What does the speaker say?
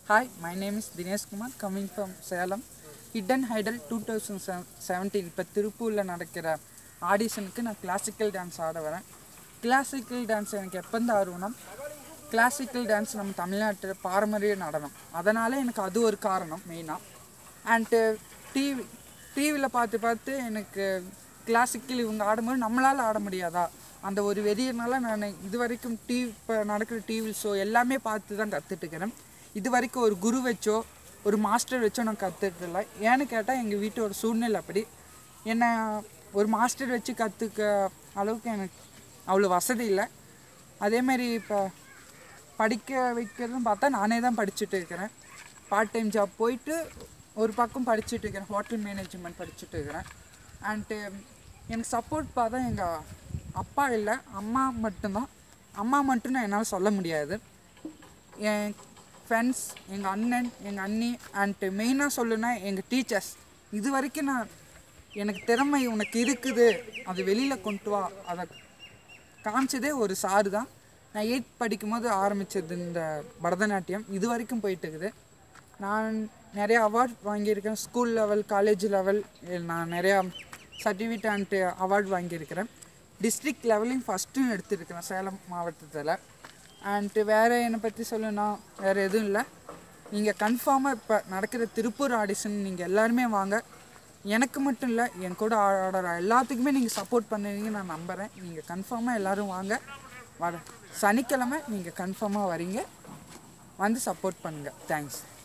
Hi, my name is Dinesh Kumar coming from Salem. ஹிடன் ஹைடல் two thousand seventeen இப்போ திருப்பூரில் நடக்கிற ஆடிஷனுக்கு நான் கிளாசிக்கல் டான்ஸ் ஆட வரேன் கிளாசிக்கல் டான்ஸ் எனக்கு எப்போந்து ஆர்வம்னா கிளாசிக்கல் டான்ஸ் நம்ம தமிழ்நாட்டு பாரம்பரிய நடனம் அதனால் எனக்கு அது ஒரு காரணம் மெயினாக அண்டு டிவி டிவியில் பார்த்து பார்த்து எனக்கு கிளாசிக்கல் இவங்க ஆடும்போது நம்மளால் ஆட முடியாதா அந்த ஒரு வெறியனால நான் இது வரைக்கும் டிவி இப்போ நடக்கிற டிவி ஷோ எல்லாமே பார்த்து தான் கற்றுட்டுக்கிறேன் இது வரைக்கும் ஒரு குரு வச்சோ ஒரு மாஸ்டர் வச்சோ நான் கற்றுக்கல ஏன்னு கேட்டால் எங்கள் வீட்டோட சூழ்நிலை அப்படி என்ன ஒரு மாஸ்டர் வச்சு கற்றுக்க அளவுக்கு எனக்கு அவ்வளோ வசதி இல்லை அதேமாரி இப்போ படிக்க வைக்கிறதுன்னு பார்த்தா நானே தான் படிச்சுட்டு இருக்கிறேன் பார்ட் டைம் ஜாப் போயிட்டு ஒரு பக்கம் படிச்சுட்டு இருக்கிறேன் ஹோட்டல் மேனேஜ்மெண்ட் படிச்சுட்டு இருக்கிறேன் அண்டு எனக்கு சப்போர்ட் பார்த்தா எங்கள் அப்பா இல்லை அம்மா மட்டும்தான் அம்மா மட்டும் நான் என்னால் சொல்ல முடியாது என் ஃப்ரெண்ட்ஸ் எங்கள் அண்ணன் எங்கள் அண்ணி அண்ட் மெயினாக சொல்லுனா எங்கள் டீச்சர்ஸ் இது வரைக்கும் நான் எனக்கு திறமை உனக்கு இருக்குது அது வெளியில் கொண்டு வா அதை காமிச்சதே ஒரு சாரு தான் நான் எயித் படிக்கும்போது ஆரம்பித்தது இந்த பரதநாட்டியம் இது வரைக்கும் போயிட்டு இருக்குது நான் நிறைய அவார்ட் வாங்கியிருக்கேன் ஸ்கூல் லெவல் காலேஜ் லெவல் நான் நிறையா சர்டிஃபிகேட் அண்ட் அவார்ட் வாங்கியிருக்கிறேன் டிஸ்ட்ரிக்ட் லெவலையும் ஃபஸ்ட்டும் எடுத்திருக்கிறேன் சேலம் மாவட்டத்தில் அண்ட்டு வேறு என்னை பற்றி சொல்லணும்னா வேறு எதுவும் இல்லை நீங்கள் கன்ஃபார்மாக இப்போ நடக்கிற திருப்பூர் ஆடிஷன் நீங்கள் எல்லாருமே வாங்க எனக்கு மட்டும் இல்லை என் கூட ஆடுற எல்லாத்துக்குமே நீங்கள் சப்போர்ட் பண்ணுவீங்க நான் நம்புகிறேன் நீங்கள் கன்ஃபார்மாக எல்லோரும் வாங்க வர சனிக்கிழமை நீங்கள் கன்ஃபார்மாக வரீங்க வந்து சப்போர்ட் பண்ணுங்கள் தேங்க்ஸ்